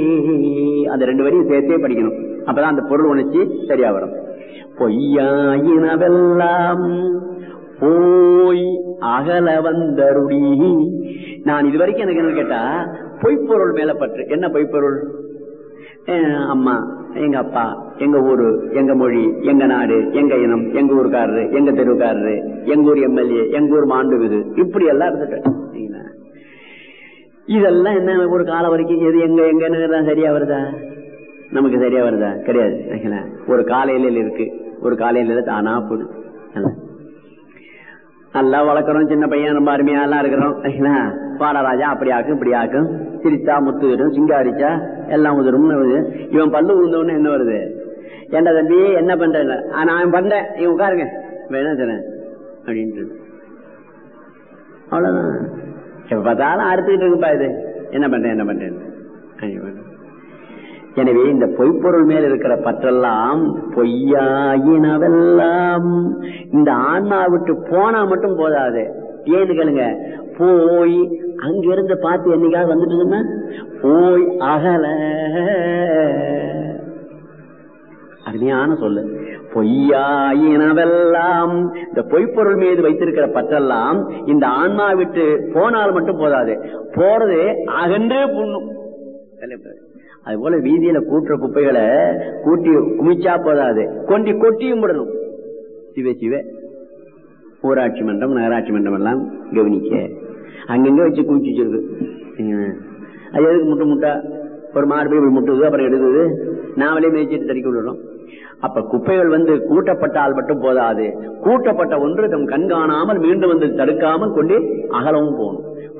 அந்த ரெண்டு வரியும் சேர்த்தே படிக்கணும் அப்பதான் அந்த பொருள் உணர்ச்சி சரியா வரும் பொய்யாயினவெல்லாம் போய் அகல வந்தருடி நான் இது வரைக்கும் எனக்கு என்ன கேட்டா பொய்ப்பொருள் மேல பற்று என்ன பொய்ப்பொருள் அஹ் அம்மா எங்க அப்பா எங்க ஊரு எங்க மொழி எங்க நாடு எங்க இனம் எங்க ஊருக்காரரு எங்க தெருவுக்காரரு எங்க ஊர் எம்எல்ஏ எங்க ஊர் மாண்டுகுது இப்படி எல்லாம் இருந்துட்டு சரிங்களா? இதெல்லாம் என்ன ஒரு காலம் வரைக்கும் எது எங்க எங்க சரியா வருதா நமக்கு சரியா வருதா கிடையாது சரிங்களா? ஒரு காலையில இருக்கு ஒரு காலையில தானா போகுது நல்லா. நல்லா வளர்க்குறோம் சின்ன பையன் ரொம்ப அருமையா எல்லாம் இருக்கிறோம் சரிங்களா? பாடராஜா அப்படி ஆக்கும் இப்படி ஆக்கும் சிரிச்சா முத்து வரும் சிங்காரிச்சா எல்லாம் உதிரும் இவன் பல்லு உழுந்தவொன்னு என்ன வருது ஏண்டா தம்பி என்ன பண்ற நான் பண்றேன் இவன் உட்காருங்க வேணா தரேன் அப்படின்ட்டு அவ்வளவுதான் எப்ப பார்த்தாலும் அறுத்துக்கிட்டு இருக்குப்பா இது என்ன பண்றேன் என்ன பண்றேன் ஐயோ. எனவே இந்த பொய்ப்பொருள் மேல் இருக்கிற பற்றெல்லாம் பொய்யாயினவெல்லாம் இந்த ஆன்மா விட்டு போனா மட்டும் போதாது ஏன்னு கேளுங்க போய் அங்கிருந்து பார்த்து என்னைக்காவது வந்துட்டுதுன்னா போய் அகல அருமையான சொல்லு பொய்யாயினவெல்லாம் இந்த பொய்ப்பொருள் மீது வைத்திருக்கிற பற்றெல்லாம் இந்த ஆன்மா விட்டு போனால் மட்டும் போதாது போறது அகன்றே புண்ணும் அது போல வீதியில கூட்டுற குப்பைகளை கூட்டி குமிச்சா போதாது கொண்டி கொட்டியும் விடணும் சிவ சிவ ஊராட்சி மன்றம் நகராட்சி மன்றம் எல்லாம் கவனிக்க அங்கங்க வச்சு குமிச்சு வச்சிருக்கு உம். அது எதுக்கு முட்டை முட்டா ஒரு மாடு போய் இப்படி முட்டுது அப்புறம் எடுக்குது நாமளே மேய்ச்சிட்டு தறிக்க விடுறோம் அப்ப குப்பைகள் வந்து கூட்டப்பட்டால் மட்டும் போதாது கூட்டப்பட்ட ஒன்று தம் கண்காணாமல் மீண்டும் வந்து தடுக்காமல் கொண்டு அகலவும் போகணும்